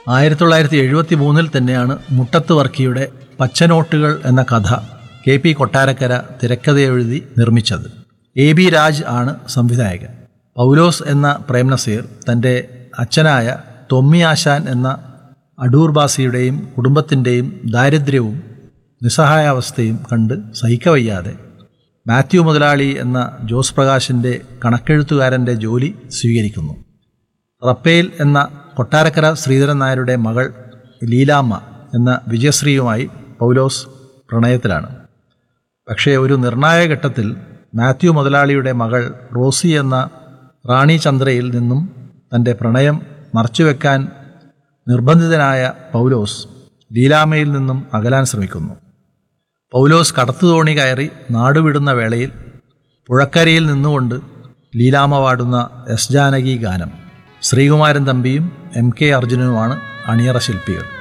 ആയിരത്തി തൊള്ളായിരത്തി എഴുപത്തി മൂന്നിൽ തന്നെയാണ് മുട്ടത്ത് വർക്കിയുടെ പച്ചനോട്ടുകൾ എന്ന കഥ കെ പി കൊട്ടാരക്കര തിരക്കഥയെഴുതി നിർമ്മിച്ചത് എ ബി രാജ് ആണ് സംവിധായകൻ പൗലോസ് എന്ന പ്രേംനസീർ തൻ്റെ അച്ഛനായ തൊമ്മിയാശാൻ എന്ന അടൂർ ബാസിയുടെയും കുടുംബത്തിൻ്റെയും ദാരിദ്ര്യവും നിസ്സഹായാവസ്ഥയും കണ്ട് സഹിക്കവയ്യാതെ മാത്യു മുതലാളി എന്ന ജോസ് പ്രകാശിൻ്റെ കണക്കെഴുത്തുകാരൻ്റെ ജോലി സ്വീകരിക്കുന്നു റപ്പേൽ എന്ന കൊട്ടാരക്കര ശ്രീധരൻ നായരുടെ മകൾ ലീലാമ്മ എന്ന വിജയശ്രീയുമായി പൗലോസ് പ്രണയത്തിലാണ് പക്ഷേ ഒരു നിർണായക ഘട്ടത്തിൽ മാത്യു മുതലാളിയുടെ മകൾ റോസി എന്ന റാണി ചന്ദ്രയിൽ നിന്നും തൻ്റെ പ്രണയം മറച്ചുവെക്കാൻ നിർബന്ധിതനായ പൗലോസ് ലീലാമ്മയിൽ നിന്നും അകലാൻ ശ്രമിക്കുന്നു പൗലോസ് കടത്തുതോണി കയറി നാടുവിടുന്ന വേളയിൽ പുഴക്കരയിൽ നിന്നുകൊണ്ട് ലീലാമ്മ പാടുന്ന എസ് ജാനകി ഗാനം ശ്രീകുമാരൻ തമ്പിയും എം കെ അർജുനനുമാണ് അണിയറ ശില്പികൾ